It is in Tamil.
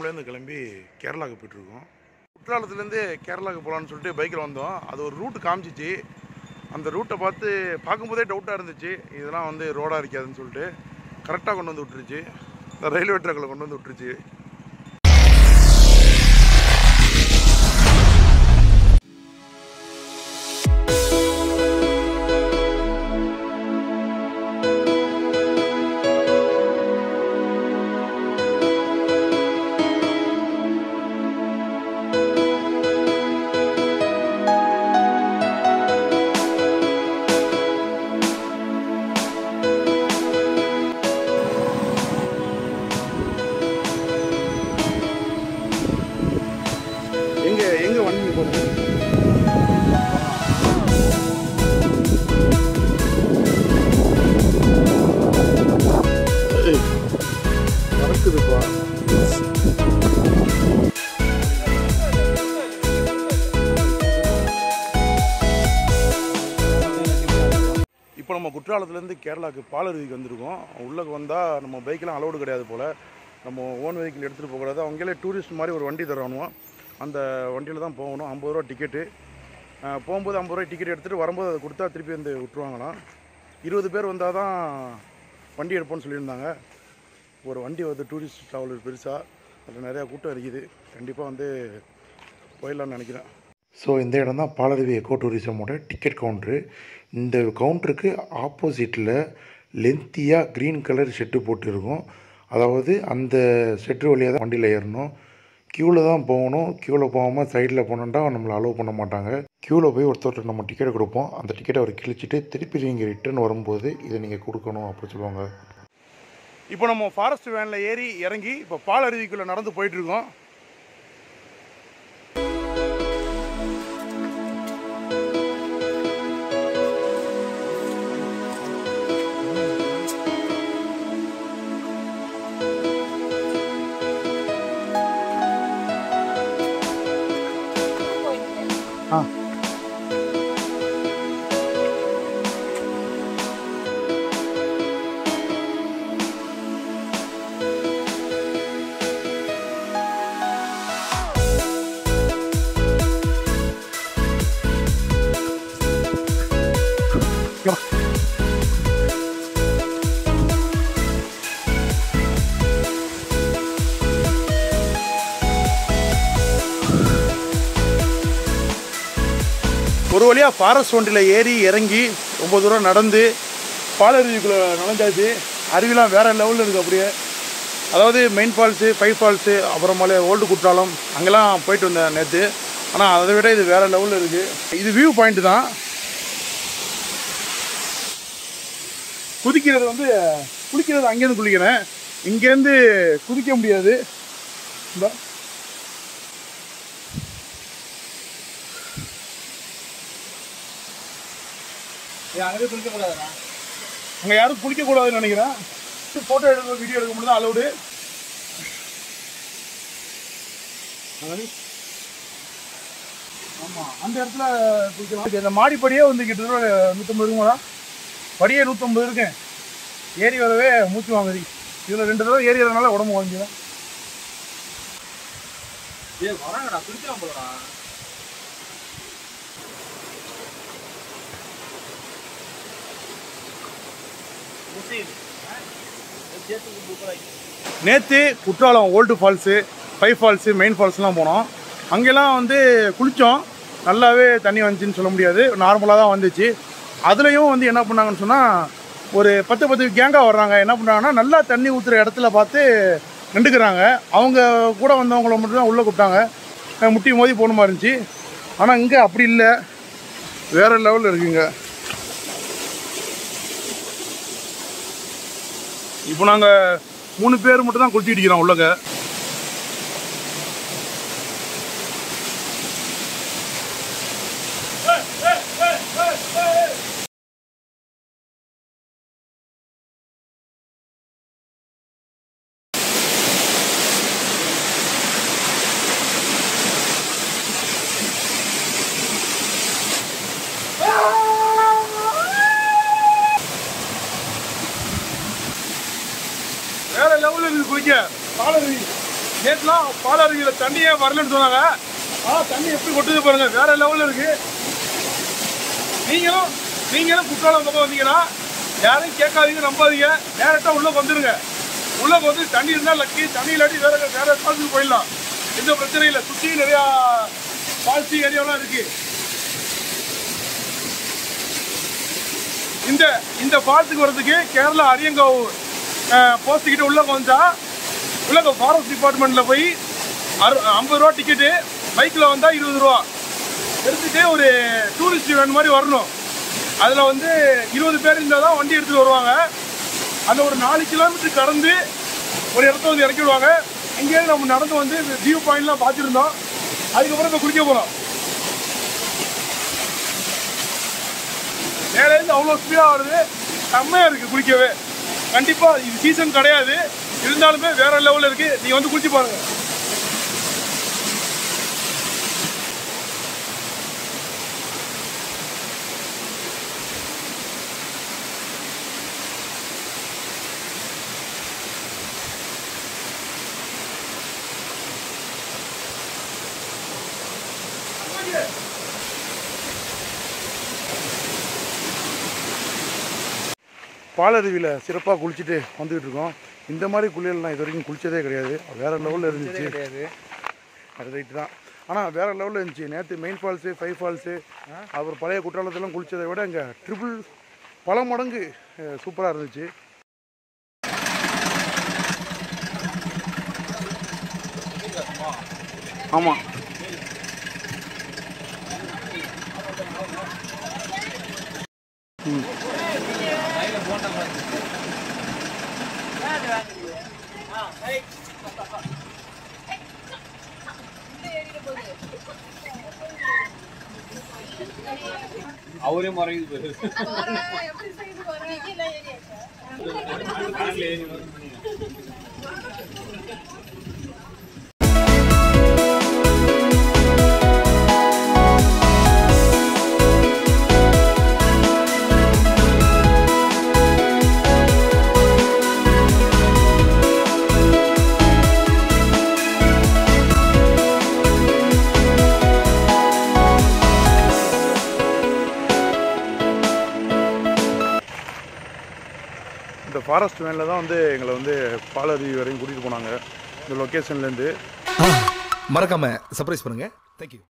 கொழும்புலேருந்து கிளம்பி கேரளாவுக்கு போயிட்டுருக்கோம் குற்றாலத்துலேருந்து கேரளாவுக்கு போகலான்னு சொல்லிட்டு பைக்கில் வந்தோம் அது ஒரு ரூட் காமிச்சிச்சு அந்த ரூட்டை பார்த்து பார்க்கும்போதே டவுட்டாக இருந்துச்சு இதெல்லாம் வந்து ரோடாக இருக்காதுன்னு சொல்லிட்டு கரெக்டாக கொண்டு வந்து விட்டுருச்சு இந்த ரயில்வே ட்ராக்கில் கொண்டு வந்து விட்டுருச்சு எங்கே எங்கே வண்டி போகிறது பறக்குதுப்பா இப்போ நம்ம குற்றாலத்துலேருந்து கேரளாவுக்கு பாலருவிக்கு வந்திருக்கோம் உள்ளே வந்தால் நம்ம பைக்கெலாம் அலௌடு கிடையாது போல் நம்ம ஓன் வெஹிக்கிள் எடுத்துகிட்டு போகக்கூடாது அவங்களே டூரிஸ்ட் மாதிரி ஒரு வண்டி தரணும் அந்த வண்டியில் தான் போகணும் ஐம்பது ரூபா டிக்கெட்டு போகும்போது ஐம்பது ரூபாய் டிக்கெட் எடுத்துகிட்டு வரும்போது அதை கொடுத்தா திருப்பி வந்து விட்டுருவாங்களாம் இருபது பேர் வந்தால் தான் வண்டி எடுப்போம்னு சொல்லியிருந்தாங்க ஒரு வண்டி வந்து டூரிஸ்ட் ட்ராவலர் பெருசாக அதில் நிறையா கூட்டம் இருக்குது கண்டிப்பாக வந்து போயிடலான்னு நினைக்கிறேன் ஸோ இந்த இடம் தான் பாலருவி எக்கோ டூரிசமோட டிக்கெட் கவுண்ட்ரு இந்த கவுண்டருக்கு ஆப்போசிட்டில் லென்த்தியாக க்ரீன் கலர் ஷெட்டு போட்டிருக்கும் அதாவது அந்த ஷெட்டு வழியாக தான் வண்டியில் ஏறணும் க்யூவில் தான் போகணும் க்யூவில் போகாமல் சைடில் போனோம்னா நம்மளை அலோவ் பண்ண மாட்டாங்க க்யூவில் போய் ஒருத்தர் நம்ம டிக்கெட் கொடுப்போம் அந்த டிக்கெட்டை அவர் கிழிச்சிட்டு திருப்பி நீங்கள் ரிட்டர்ன் வரும்போது இதை நீங்கள் கொடுக்கணும் அப்படி சொல்லுவாங்க இப்போ நம்ம ஃபாரஸ்ட் வேனில் ஏறி இறங்கி இப்போ பாலருவிக்குள்ளே நடந்து போயிட்டுருக்கோம் ஆ ஒரு வழியாக ஃபாரஸ்ட் வண்டியில் ஏறி இறங்கி ரொம்ப தூரம் நடந்து பாலருவிக்குள்ளே நுழைஞ்சாச்சு அருவிலாம் வேறு லெவலில் இருக்குது அப்படியே அதாவது மெயின் ஃபால்ஸு ஃபைவ் ஃபால்ஸு அப்புறமாலே ஓல்டு குற்றாலம் அங்கெல்லாம் போயிட்டு வந்தேன் நேற்று ஆனால் அதை விட இது வேறு லெவலில் இருக்குது இது வியூ பாயிண்ட் தான் குதிக்கிறது வந்து குளிக்கிறது அங்கேருந்து குளிக்கிறேன் இங்கேருந்து குதிக்க முடியாது இந்த அங்கே குளிக்க கூடாதுண்ணா அங்கே யாரும் குளிக்கக்கூடாதுன்னு நினைக்கிறேன் ஃபோட்டோ எடுக்க வீடியோ எடுக்க மட்டும் தான் அலௌடு ஆமாம் அந்த இடத்துல குளிக்கலாம் இந்த மாடிப்படியே வந்து கிட்டத்தட்ட நூற்றம்பது இருக்குங்களா படியே நூற்றம்பது இருக்கேன் ஏறி வரவே மூச்சு வாங்குது இதில் ரெண்டு தடவை ஏறியதுனால உடம்பு வாங்கிடும் ஏ வராங்கடா குளிக்கலாம் போலடா நேற்று Courtallam old falls five falls main ஃபால்ஸ்லாம் போனோம் அங்கெல்லாம் வந்து குளித்தோம் நல்லாவே தண்ணி வந்துச்சுன்னு சொல்ல முடியாது நார்மலாக தான் வந்துச்சு அதுலேயும் வந்து என்ன பண்ணாங்கன்னு சொன்னால் ஒரு பத்து பத்து கேங்காக வர்றாங்க என்ன பண்ணுறாங்கன்னா நல்லா தண்ணி ஊற்றுற இடத்துல பார்த்து நின்றுக்கிறாங்க அவங்க கூட வந்தவங்கள மட்டும் தான் உள்ளே கூப்பிட்டாங்க அஹ் முட்டி மோதி போன மாதிரி இருந்துச்சு ஆனால் இங்கே அப்படி இல்லை வேறு லெவலில் இருக்குங்க இப்போ நாங்கள் மூணு பேர் மட்டும் தான் குளிச்சுட்டு இருக்கிறோம் உள்ளக வேற லெவலில் இருக்குது குளிக்க காலவி நேற்றுலாம் பாலாறுவியில் தண்ணியே வரலன்னு சொன்னாங்க ஆனால் தண்ணி எப்படி கொட்டுது பாருங்க வேற லெவலில் இருக்கு நீங்களும் நீங்களும் குற்றாலம் பக்கம் வந்தீங்கன்னா யாரையும் கேட்காதீங்க நம்பாதீங்க டேரெக்டாக உள்ளே வந்துருங்க உள்ளே வந்து தண்ணி இருந்தால் லக்கி தண்ணி இல்லாட்டி வேற வேற ஃபால்ஸுக்கு போயிடலாம் எந்த பிரச்சனையும் இல்லை சுற்றி நிறையா ஃபால்ஸி ஏரியாலாம் இருக்கு இந்த இந்த ஃபால்ஸுக்கு வர்றதுக்கு கேரளா அரியங்காவ் போஸ்ட் கிட்ட உள்ள வந்தா உள்ள ஃபாரஸ்ட் டிபார்ட்மெண்ட்ல போய் அறு ஐம்பது ரூபா டிக்கெட்டு பைக்கில் வந்தால் இருபது ரூபா எடுத்துட்டு ஒரு டூரிஸ்ட் வேன் மாதிரி வரணும் அதில் வந்து இருபது பேர் இருந்தால் தான் வண்டி எடுத்துட்டு வருவாங்க அதில் ஒரு நாலு கிலோமீட்டர் கடந்து ஒரு இடத்த வந்து இறக்கி விடுவாங்க இங்கேருந்து நம்ம நடந்து வந்து வியூ பாயிண்ட்லாம் பார்த்துருந்தோம் அதுக்கப்புறம் இப்போ குளிக்க போகிறோம் மேலேருந்து அவ்வளோ ஸ்பீடாக வருது செம்மையாக இருக்குது குளிக்கவே கண்டிப்பாக இது சீசன் கிடையாது இருந்தாலுமே வேற லெவலில் இருக்குது நீங்கள் வந்து குளிச்சு பாருங்க பாலருவியில் சிறப்பாக குளிச்சுட்டு வந்துக்கிட்டு இருக்கோம் இந்த மாதிரி குளியல் நான் இது வரைக்கும் குளிச்சதே கிடையாது வேற லெவலில் இருந்துச்சு கிடையாது அது ரைட்டு தான் ஆனால் வேற லெவலில் இருந்துச்சு நேற்று மெயின் ஃபால்ஸு ஃபைவ் ஃபால்ஸு அப்புறம் பழைய குற்றாலத்தெல்லாம் குளிச்சதை விட இங்கே ட்ரிபிள் பல மடங்கு சூப்பராக இருந்துச்சு ஆமாம் அவரே மறையுது இந்த ஃபாரஸ்ட் வேனில் தான் வந்து எங்களை வந்து பாலருவி வரையும் கூட்டிகிட்டு போனாங்க இந்த லொக்கேஷன்லேருந்து மறக்காம சர்ப்ரைஸ் பண்ணுங்க தேங்க்யூ